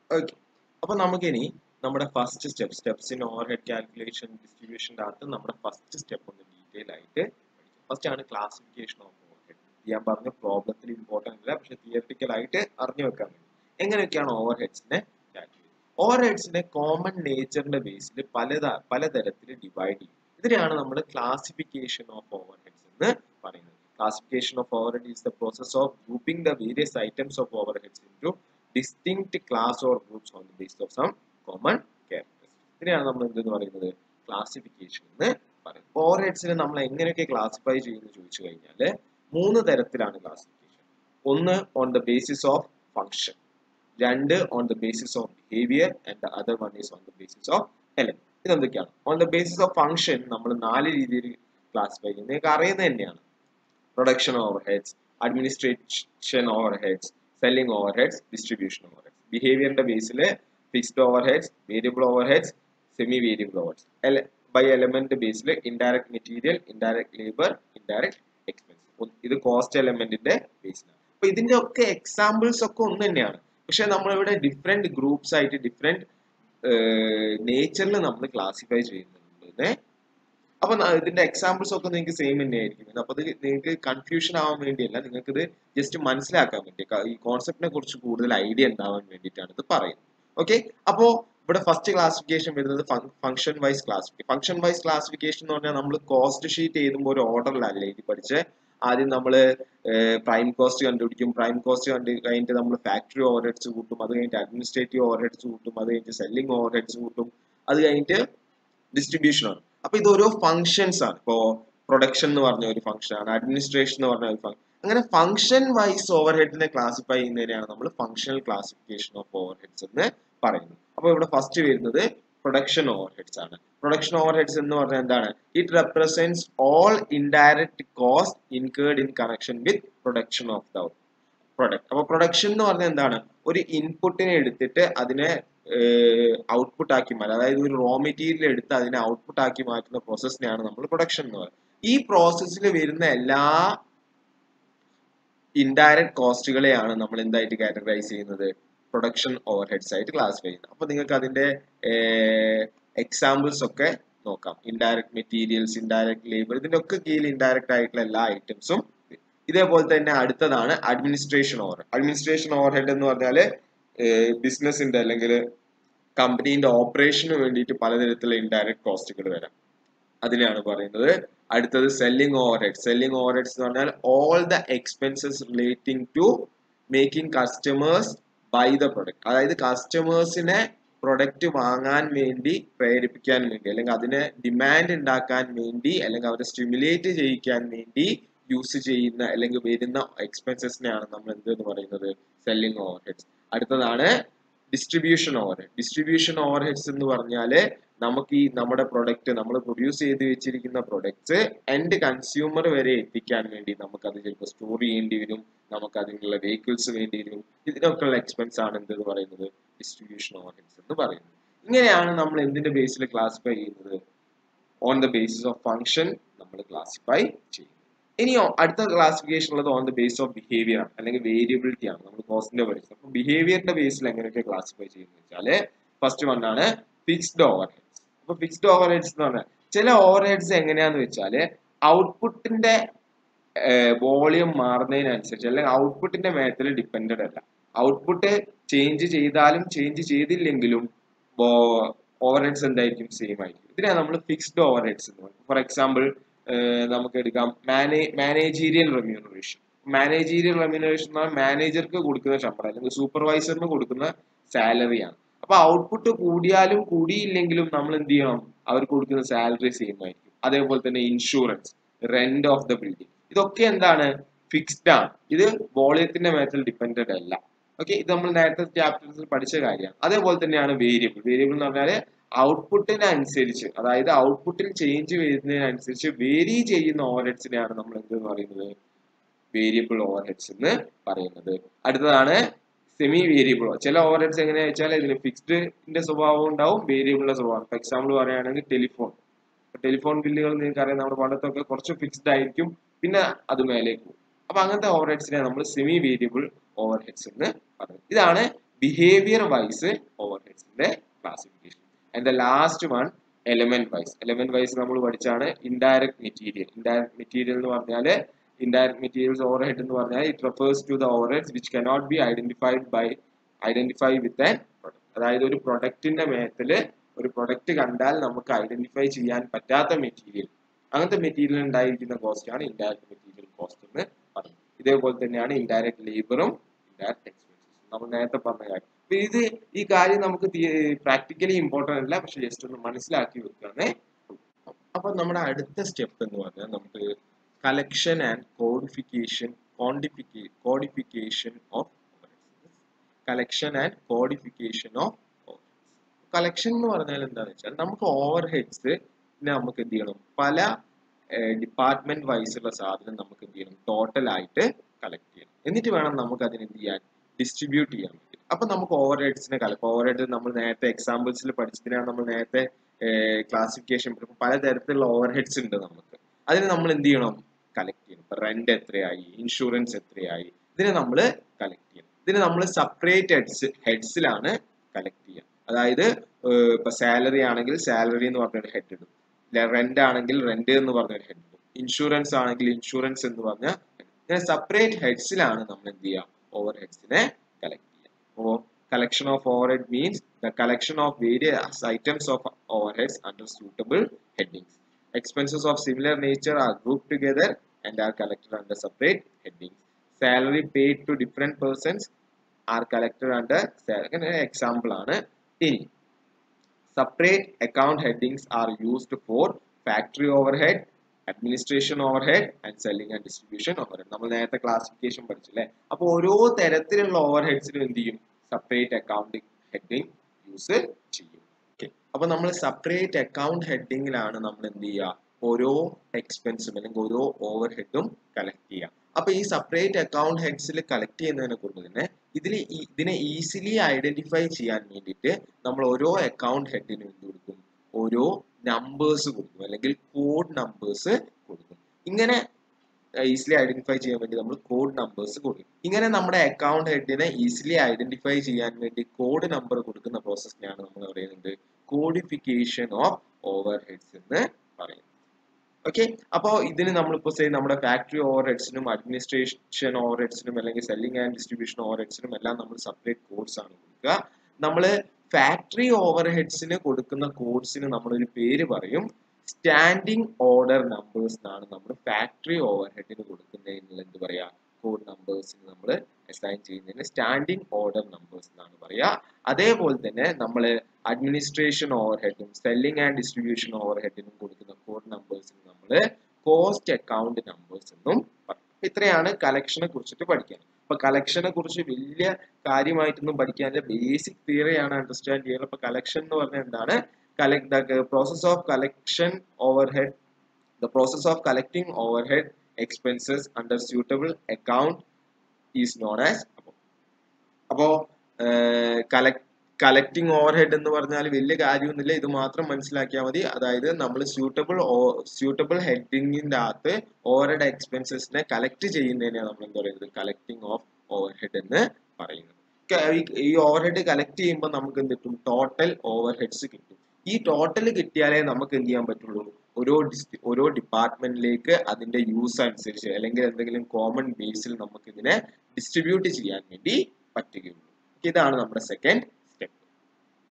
Okay അപ്പൊ നമുക്കിനി നമ്മുടെ first step steps in overhead calculation ഡിസ്ട്രിബ്യൂഷൻ്റെ അകത്ത് നമ്മുടെ ഫസ്റ്റ് സ്റ്റെപ്പ് ഒന്ന് ഡീറ്റെയിൽ ആയിട്ട് ഫസ്റ്റ് ആണ് ക്ലാസിഫിക്കേഷൻ ഓഫ് ഓവർ ഹെഡ് ഞാൻ പറഞ്ഞ പ്രോബ്ലത്തിൽ ഇമ്പോർട്ടൻ്റ് അല്ല പക്ഷെ തിയറിറ്റിക്കൽ ആയിട്ട് അറിഞ്ഞു വെക്കാൻ വേണ്ടി എങ്ങനെയൊക്കെയാണ് ഓവർ ഹെഡ്സിനെ കാൽക്കുലേറ്റ് ഓവർ ഹെഡ്സിനെ കോമൺ നേച്ചറിന്റെ ബേസിൽ പല പലതരത്തിൽ ഡിവൈഡ് ചെയ്യും ഇതിനെയാണ് നമ്മൾ ക്ലാസിഫിക്കേഷൻ ഓഫ് ഓവർ ഹെഡ്സ് എന്ന് പറയുന്നത് classification of overhead is the process of grouping the various items of overheads into distinct class or groups on the base of some common characters ഇതിനെയാണ് നമ്മൾ എന്തെന്ന് പറയുന്നത് classification എന്ന് പറയും over ഹെഡ്സിനെ നമ്മൾ എങ്ങനെയൊക്കെ ക്ലാസിഫൈ ചെയ്യുന്നു ചോദിച്ചു കഴിഞ്ഞാൽ മൂന്ന് തരത്തിലാണ് ക്ലാസിഫിക്കേഷൻ ഒന്ന് on the basis of function രണ്ട് on the basis of behaviour and the other one is on the basis of element ഇതെന്തൊക്കെയാണ് on the basis of function നമ്മൾ നാല് രീതിയിൽ ക്ലാസിഫൈ ചെയ്യുന്നത് നിങ്ങൾക്ക് അറിയുന്നത് തന്നെയാണ് production overheads administration overheads selling overheads distribution overheads ബിഹേവിയറിന്റെ ബേസിൽ fixed overheads variable overheads semi variable overheads by element ബേസിൽ indirect material indirect labour indirect expense ഇത് cost എലമെന്റിന്റെ ബേസിലാണ് അപ്പൊ ഇതിന്റെ ഒക്കെ examples ഒക്കെ ഒന്ന് തന്നെയാണ് പക്ഷെ നമ്മളിവിടെ ഡിഫറെന്റ് ഗ്രൂപ്പ്സ് ആയിട്ട് ഡിഫറെന്റ് നേച്ചറിൽ നമ്മൾ ക്ലാസിഫൈ ചെയ്യുന്നുണ്ട് അപ്പൊ ഇതിന്റെ എക്സാമ്പിൾസ് ഒക്കെ നിങ്ങൾക്ക് സെയിം തന്നെ ആയിരിക്കും അപ്പൊ ഇത് നിങ്ങൾക്ക് കൺഫ്യൂഷൻ ആവാൻ വേണ്ടിയല്ല നിങ്ങൾക്ക് ഇത് ജസ്റ്റ് മനസ്സിലാക്കാൻ വേണ്ടി ഈ കോൺസെപ്റ്റിനെ കുറിച്ച് കൂടുതൽ ഐഡിയ ഉണ്ടാവാൻ വേണ്ടിയിട്ടാണ് ഇത് പറയുന്നത് ഓക്കെ അപ്പോ ഇവിടെ ഫസ്റ്റ് ക്ലാസിഫിക്കേഷൻ വരുന്നത് function wise classification function wise classification എന്ന് പറഞ്ഞാൽ നമ്മൾ കോസ്റ്റ് ഷീറ്റ് എഴുതുമ്പോൾ ഒരു ഓർഡറിലല്ല എഴുതി പഠിച്ച് ആദ്യം നമ്മൾ പ്രൈം കോസ്റ്റ് കണ്ടുപിടിക്കും പ്രൈം കോസ്റ്റ് കണ്ടു കഴിഞ്ഞിട്ട് നമ്മൾ ഫാക്ടറി ഓവർ ഹെഡ്സ് കൂട്ടും അത് കഴിഞ്ഞിട്ട് അഡ്മിനിസ്ട്രേറ്റീവ് ഓവർ ഹെഡ്സ് കൂട്ടും അത് കഴിഞ്ഞിട്ട് സെല്ലിംഗ് ഓവർ ഹെഡ്സ് കൂട്ടും അത് കഴിഞ്ഞിട്ട് ഡിസ്ട്രിബ്യൂഷൻ ആണ് അപ്പൊ ഇത് ഓരോ ഫങ്ഷൻസ് ആണ് ഇപ്പോ പ്രൊഡക്ഷൻ എന്ന് പറഞ്ഞ ഒരു ഫംഗ്ഷൻ ആണ് അഡ്മിനിസ്ട്രേഷൻ എന്ന് പറഞ്ഞ ഒരു ഫംഗ്ഷൻ അങ്ങനെ ഫംഗ്ഷൻ വൈസ് ഓവർ ഹെഡിനെ ക്ലാസിഫൈ ചെയ്യുന്നതിനെയാണ് നമ്മൾ functional classification of overheads എന്ന് പറയുന്നത് അപ്പൊ ഇവിടെ ഫസ്റ്റ് വരുന്നത് പ്രൊഡക്ഷൻ ഓവർ ഹെഡ്സ് ആണ് പ്രൊഡക്ഷൻ ഓവർ ഹെഡ്സ് എന്ന് പറഞ്ഞാൽ എന്താണ് it represents all indirect cost incurred in connection with production of the product അപ്പൊ പ്രൊഡക്ഷൻ എന്ന് പറഞ്ഞാൽ എന്താണ് ഒരു ഇൻപുട്ടിനെ എടുത്തിട്ട് അതിനെ ഔട്ട്പുട്ട് ആക്കി മാറ്റുക അതായത് ഒരു റോ മെറ്റീരിയൽ എടുത്ത് അതിനെ ഔട്ട്പുട്ട് ആക്കി മാറ്റുന്ന പ്രോസസ്സിനെയാണ് നമ്മൾ പ്രൊഡക്ഷൻ എന്ന് പറയുന്നത് ഈ പ്രോസസ്സിൽ വരുന്ന എല്ലാ ഇൻഡയറക്ട് കോസ്റ്റുകളെയാണ് നമ്മൾ എന്തായിട്ട് കാറ്റഗറൈസ് ചെയ്യുന്നത് പ്രൊഡക്ഷൻ ഓവർ ഹെഡ്സ് ആയിട്ട് ക്ലാസിഫൈ ചെയ്യുന്നത് അപ്പൊ നിങ്ങൾക്ക് അതിന്റെ എക്സാമ്പിൾസ് ഒക്കെ നോക്കാം ഇൻഡയറക്ട് മെറ്റീരിയൽസ് ഇൻഡയറക്ട് ലേബർ ഇതിന്റെ ഒക്കെ കീഴിൽ ഇൻഡയറക്റ്റ് ആയിട്ടുള്ള എല്ലാ ഐറ്റംസും ഇതേപോലെ തന്നെ അടുത്തതാണ് administration over administration overhead എന്ന് പറഞ്ഞാൽ ബിസിനസിന്റെ അല്ലെങ്കിൽ കമ്പനീന്റെ ഓപ്പറേഷന് വേണ്ടിയിട്ട് പലതരത്തിലുള്ള ഇൻഡയറക്ട് കോസ്റ്റുകൾ വരാം അതിനെയാണ് പറയുന്നത് അടുത്തത് selling overhead selling overheads എന്ന് പറഞ്ഞാൽ all the expenses relating to making customers buy the product അതായത് കസ്റ്റമേഴ്സിനെ പ്രൊഡക്റ്റ് വാങ്ങാൻ വേണ്ടി പ്രേരിപ്പിക്കാൻ വേണ്ടി അല്ലെങ്കിൽ അതിനെ ഡിമാൻഡ് ഉണ്ടാക്കാൻ വേണ്ടി അല്ലെങ്കിൽ അവരെ സ്റ്റിമുലേറ്റ് ചെയ്യിക്കാൻ വേണ്ടി യൂസ് ചെയ്യുന്ന അല്ലെങ്കിൽ വരുന്ന എക്സ്പെൻസസിനെയാണ് നമ്മൾ എന്ത് എന്ന് പറയുന്നത് സെല്ലിംഗ് ഓവർ ഹെഡ്സ് അടുത്തതാണ് distribution overhead distribution overheads എന്ന് പറഞ്ഞാൽ നമുക്ക് ഈ നമ്മുടെ പ്രൊഡക്റ്റ് നമ്മൾ പ്രൊഡ്യൂസ് ചെയ്ത് വെച്ചിരിക്കുന്ന പ്രൊഡക്ട്സ് എൻഡ് കൺസ്യൂമർ വരെ എത്തിക്കാൻ വേണ്ടി നമുക്ക് അത് ചിലപ്പോൾ സ്റ്റോർ ചെയ്യേണ്ടി വരും നമുക്ക് അതിനുള്ള വെഹിക്കിൾസ് വേണ്ടി വരും ഇതിനൊക്കെയുള്ള എക്സ്പെൻസ് ആണ് എന്തെന്ന് പറയുന്നത് ഡിസ്ട്രിബ്യൂഷൻ ഓവർ ഹെഡ്സ് എന്ന് പറയുന്നത് ഇങ്ങനെയാണ് നമ്മൾ എന്തിന്റെ ബേസിൽ ക്ലാസിഫൈ ചെയ്യുന്നത് on the basis of function നമ്മൾ ക്ലാസിഫൈ ചെയ്യും ഇനിയോ അടുത്ത ക്ലാസിഫിക്കേഷൻ ഉള്ളത് on the base of behaviour ആണ് അല്ലെങ്കിൽ വേരിയബിലിറ്റി ആണ് നമ്മൾ കോസ്റ്റിന്റെ ബേസ് അപ്പൊ ബിഹേവിയറിന്റെ ബേസിൽ എങ്ങനെയൊക്കെ ക്ലാസിഫൈ ചെയ്യുന്നത് വെച്ചാല് ഫസ്റ്റ് വൺ ആണ് ഫിക്സ്ഡ് ഓവർ ഹെഡ്സ് അപ്പൊ ഫിക്സ്ഡ് ഓവർ ഹെഡ്സ് എന്ന് പറഞ്ഞാൽ ചില ഓവർ ഹെഡ്സ് എങ്ങനെയാന്ന് വെച്ചാല് ഔട്ട്പുട്ടിന്റെ വോളിയം മാറുന്നതിനനുസരിച്ച് അല്ലെങ്കിൽ ഔട്ട്പുട്ടിന്റെ മേത്തിൽ ഡിപ്പെൻഡഡ് അല്ല ഔട്ട്പുട്ട് ചേഞ്ച് ചെയ്താലും ചേഞ്ച് ചെയ്തില്ലെങ്കിലും ഓവർ ഹെഡ്സ് എന്തായിരിക്കും സെയിം ആയിരിക്കും ഇതിനാണ് നമ്മൾ ഫിക്സ്ഡ് ഓവർ ഹെഡ്സ് എന്ന് പറയുന്നത് ഫോർ എക്സാമ്പിൾ നമുക്ക് എടുക്കാം മാനേ മാനേജീരിയൽ റെമ്യൂണറേഷൻ മാനേജീരിയൽ റെമ്യൂണറേഷൻ എന്ന് പറഞ്ഞാൽ മാനേജർക്ക് കൊടുക്കുന്ന ശമ്പളം അല്ലെങ്കിൽ സൂപ്പർവൈസറിന് കൊടുക്കുന്ന സാലറിയാണ് അപ്പൊ ഔട്ട്പുട്ട് കൂടിയാലും കൂടിയില്ലെങ്കിലും നമ്മൾ എന്ത് ചെയ്യണം അവർക്ക് കൊടുക്കുന്ന സാലറി സെയിം ആയിരിക്കും അതേപോലെ തന്നെ insurance rent of the building ഇതൊക്കെ എന്താണ് ഫിക്സ്ഡ് ആണ് ഇത് വോളിയത്തിന്റെ മേത്തിൽ ഡിപ്പെൻഡഡ് അല്ല ഓക്കെ ഇത് നമ്മൾ നേരത്തെ ചാപ്റ്റേഴ്സിൽ പഠിച്ച കാര്യമാണ് അതേപോലെ തന്നെയാണ് വേരിയബിൾ വേരിയബിൾ എന്ന് പറഞ്ഞാൽ ഔട്ട്പുട്ടിനനുസരിച്ച് അതായത് ഔട്ട്പുട്ടിൽ ചേഞ്ച് വരുന്നതിനനുസരിച്ച് വേരി ചെയ്യുന്ന ഓവർഹെഡ്സിനെയാണ് നമ്മൾ എന്ത് പറയുന്നത് വേരിയബിൾ ഓവർഹെഡ്സ് എന്ന് പറയുന്നത് അടുത്തതാണ് സെമി വേരിയബിൾ ചില ഓവർഹെഡ്സ് എങ്ങനെയാ വെച്ചാൽ ഇതിന് ഫിക്സ്ഡിന്റെ സ്വഭാവം ഉണ്ടാവും വേരിയബിളിന്റെ സ്വഭാവം ഫോർ എക്സാമ്പിൾ പറയുകയാണെങ്കിൽ ടെലിഫോൺ ടെലിഫോൺ ബില്ലുകൾ നിങ്ങൾക്ക് അറിയാം നമ്മുടെ പണ്ടത്തൊക്കെ കുറച്ച് ഫിക്സ്ഡ് ആയിരിക്കും പിന്നെ അത് മേലേക്ക് പോകും അപ്പൊ അങ്ങനത്തെ ഓവർഹെഡ്സിനെ നമ്മൾ സെമി വേരിയബിൾ ഓവർഹെഡ്സ് എന്ന് പറയുന്നത് ഇതാണ് ബിഹേവിയർ വൈസ് ഓവർ ഹെഡ്സിന്റെ classification and the last one element wise element wise നമ്മൾ പഠിച്ചാണ് ഇൻഡയറക്ട് മെറ്റീരിയൽ ഇൻഡയറക്ട് മെറ്റീരിയൽ എന്ന് പറഞ്ഞാൽ ഇൻഡയറക്ട് മെറ്റീരിയൽസ് ഓവർ ഹെഡ് എന്ന് പറഞ്ഞാൽ it refers to the overheads which cannot be identified by identify with an product അതായത് ഒരു പ്രൊഡക്റ്റിന്റെ മേത്തിൽ ഒരു product കണ്ടാൽ നമുക്ക് ഐഡന്റിഫൈ ചെയ്യാൻ പറ്റാത്ത മെറ്റീരിയൽ അങ്ങനത്തെ മെറ്റീരിയൽ ഉണ്ടായിരിക്കുന്ന കോസ്റ്റ് ആണ് ഇൻഡയറക്ട് മെറ്റീരിയൽ കോസ്റ്റ് എന്ന് പറയുന്നത് ഇതേപോലെ തന്നെയാണ് ഇൻഡയറക്ട് ലേബറും ഇൻഡയറക്ട് എക്സ്പെൻസസും നമ്മൾ നേരത്തെ പറഞ്ഞ കാര്യം അപ്പൊ ഇത് ഈ കാര്യം നമുക്ക് പ്രാക്ടിക്കലി ഇമ്പോർട്ടൻ്റ് അല്ല പക്ഷെ ജസ്റ്റ് ഒന്ന് മനസ്സിലാക്കി വെക്കുകയാണേ അപ്പൊ നമ്മുടെ അടുത്ത സ്റ്റെപ്പ് എന്ന് പറഞ്ഞാൽ നമുക്ക് കളക്ഷൻ ആൻഡ് കോഡിഫിക്കേഷൻ ക്വാണ്ടിഫിക്കേ codification of collection and codification of collection എന്ന് പറഞ്ഞാൽ എന്താണെന്ന് വെച്ചാൽ നമുക്ക് ഓവർ ഹെഡ്സ് നമുക്ക് എന്ത് ചെയ്യണം പല ഡിപ്പാർട്ട്മെന്റ് വൈസ് ഉള്ള സാധനം നമുക്ക് എന്ത് ചെയ്യണം ടോട്ടൽ ആയിട്ട് കളക്ട് ചെയ്യണം എന്നിട്ട് വേണം നമുക്ക് അതിന് എന്ത് ചെയ്യാൻ ഡിസ്ട്രിബ്യൂട്ട് ചെയ്യാൻ വേണ്ടി അപ്പൊ നമുക്ക് ഓവർ ഹെഡ്സിനെ കളക്ട് ഓവർ ഹെഡ് നമ്മൾ നേരത്തെ എക്സാമ്പിൾസിൽ പഠിച്ചതിനാണ് നമ്മൾ നേരത്തെ ക്ലാസിഫിക്കേഷൻ പലതരത്തിലുള്ള ഓവർ ഹെഡ്സ് ഉണ്ട് നമുക്ക് അതിന് നമ്മൾ എന്ത് ചെയ്യണം കളക്ട് ചെയ്യണം ഇപ്പൊ റെന്റ് എത്രയായി ഇൻഷുറൻസ് എത്രയായി ഇതിനെ നമ്മൾ കളക്ട് ചെയ്യണം ഇതിന് നമ്മൾ സെപ്പറേറ്റ് ഹെഡ്സ് ഹെഡ്സിലാണ് കളക്ട് ചെയ്യുക അതായത് ഇപ്പൊ സാലറി ആണെങ്കിൽ സാലറി എന്ന് പറഞ്ഞൊരു ഹെഡ് ഇടും റെന്റ് ആണെങ്കിൽ റെന്റ് എന്ന് പറഞ്ഞൊരു ഹെഡ് ഇടും ഇൻഷുറൻസ് ആണെങ്കിൽ ഇൻഷുറൻസ് എന്ന് പറഞ്ഞ ഇങ്ങനെ സെപ്പറേറ്റ് ഹെഡ്സിലാണ് നമ്മൾ എന്ത് ചെയ്യുക ഓവർ ഹെഡ്സിനെ കളക്ട് ചെയ്യുക അപ്പോൾ collection of overhead means the collection of various items of overheads under suitable headings. Expenses of similar nature are grouped together and are collected under separate headings. Salary paid to different persons are collected under അങ്ങനെ example ആണ് ഇനി separate account headings are used for factory overhead administration overhead and selling and distribution overhead നമ്മൾ നേരത്തെ classification പഠിച്ചില്ലേ അപ്പോൾ ഓരോ തരത്തിലുള്ള over ഹെഡ്സിനും എന്ത് ചെയ്യും സെപ്പറേറ്റ് അക്കൗണ്ടിങ് ഹെഡിങ് യൂസ് ചെയ്യും ഓക്കെ അപ്പൊ നമ്മൾ സെപ്പറേറ്റ് അക്കൗണ്ട് ഹെഡിങ്ങിലാണ് നമ്മൾ എന്ത് ചെയ്യുക ഓരോ എക്സ്പെൻസും അല്ലെങ്കിൽ ഓരോ ഓവർ ഹെഡും കളക്ട് ചെയ്യുക അപ്പൊ ഈ സെപ്പറേറ്റ് അക്കൗണ്ട് ഹെഡ്സിൽ കളക്ട് ചെയ്യുന്നതിനെ കൊണ്ട് തന്നെ ഇതിൽ ഇതിനെ ഈസിലി ഐഡന്റിഫൈ ചെയ്യാൻ വേണ്ടിയിട്ട് നമ്മൾ ഓരോ അക്കൗണ്ട് ഹെഡിനും എന്ത് കൊടുക്കും ഓരോ നമ്പേഴ്സ് കൊടുക്കും അല്ലെങ്കിൽ കോഡ് നമ്പേഴ്സ് കൊടുക്കും ഇങ്ങനെ ഈസിലി ഐഡന്റിഫൈ ചെയ്യാൻ വേണ്ടി നമ്മൾ കോഡ് നമ്പേഴ്സ് കൊടുക്കും ഇങ്ങനെ നമ്മുടെ അക്കൗണ്ട് ഹെഡിനെ ഈസിലി ഐഡന്റിഫൈ ചെയ്യാൻ വേണ്ടി കോഡ് നമ്പർ കൊടുക്കുന്ന പ്രോസസ്സിനെയാണ് നമ്മൾ പറയുന്നത് കോഡിഫിക്കേഷൻ ഓഫ് ഓവർ ഹെഡ്സ് എന്ന് പറയുന്നത് ഓക്കെ അപ്പോൾ ഇതിന് നമ്മളിപ്പോൾ സേ നമ്മുടെ ഫാക്ടറി ഓവർ ഹെഡ്സിനും അഡ്മിനിസ്ട്രേഷൻ ഓവർ ഹെഡ്സിനും അല്ലെങ്കിൽ സെല്ലിംഗ് ആൻഡ് ഡിസ്ട്രിബ്യൂഷൻ ഓവർ ഹെഡ്സിനും എല്ലാം നമ്മൾ സെപ്പറേറ്റ് കോഡ്സ് ആണ് കൊടുക്കുക നമ്മൾ ഫാക്ടറി ഓവർ ഹെഡ്സിന് കൊടുക്കുന്ന കോഡ്സിന് നമ്മളൊരു പേര് പറയും സ്റ്റാൻഡിങ് ഓർഡർ നമ്പേഴ്സ് എന്നാണ് നമ്മൾ ഫാക്ടറി ഓവർ ഹെഡിന് കൊടുക്കുന്നതിന് എന്ത് പറയാ കോഡ് നമ്പേഴ്സിന് നമ്മൾ അസൈൻ ചെയ്യുന്നതിന് സ്റ്റാൻഡിങ് ഓർഡർ നമ്പേഴ്സ് എന്നാണ് പറയുക അതേപോലെ തന്നെ നമ്മൾ അഡ്മിനിസ്ട്രേഷൻ ഓവർ ഹെഡും സെല്ലിംഗ് ആൻഡ് ഡിസ്ട്രിബ്യൂഷൻ ഓവർ ഹെഡിനും കൊടുക്കുന്ന കോഡ് നമ്പേഴ്സിന് നമ്മൾ കോസ്റ്റ് അക്കൗണ്ട് നമ്പേഴ്സ് എന്നും പറയും ഇത്രയാണ് കലക്ഷനെ കുറിച്ചിട്ട് പഠിക്കാൻ അപ്പൊ കലക്ഷനെ കുറിച്ച് വലിയ കാര്യമായിട്ടൊന്നും പഠിക്കാനില്ല ബേസിക് തിയറിയാണ് അണ്ടർസ്റ്റാൻഡ് ചെയ്യുന്നത് അപ്പൊ കലക്ഷൻ എന്ന് പറഞ്ഞാൽ എന്താണ് collect the process of collection overhead the process of collecting overhead expenses under suitable account is known as അപ്പോ കളക്ട് കളക്ടിങ് ഓവർ ഹെഡ് എന്ന് പറഞ്ഞാൽ വലിയ കാര്യമൊന്നുമില്ല ഇത് മാത്രം മനസ്സിലാക്കിയാൽ മതി അതായത് നമ്മൾ സ്യൂട്ടബിൾ സ്യൂട്ടബിൾ ഹെഡിങ്ങിന്റെ അകത്ത് ഓവർ ഹെഡ് എക്സ്പെൻസസിനെ കളക്ട് ചെയ്യുന്നതിനെയാണ് നമ്മൾ എന്താ പറയുന്നത് കളക്ടിങ് ഓഫ് ഓവർ ഹെഡ് എന്ന് പറയുന്നത് ഈ ഓവർ ഹെഡ് കളക്ട് ചെയ്യുമ്പോൾ നമുക്ക് എന്ത് കിട്ടും ടോട്ടൽ ഓവർ ഹെഡ്സ് കിട്ടും ഈ ടോട്ടൽ കിട്ടിയാലേ നമുക്ക് എന്ത് ചെയ്യാൻ പറ്റുള്ളൂ ഓരോ ഡിസ്ട്രി ഓരോ ഡിപ്പാർട്ട്മെന്റിലേക്ക് അതിന്റെ യൂസ് അനുസരിച്ച് അല്ലെങ്കിൽ എന്തെങ്കിലും കോമൺ ബേസിൽ നമുക്ക് ഇതിനെ ഡിസ്ട്രിബ്യൂട്ട് ചെയ്യാൻ വേണ്ടി പറ്റുകയുള്ളൂ ഇതാണ് നമ്മുടെ സെക്കൻഡ്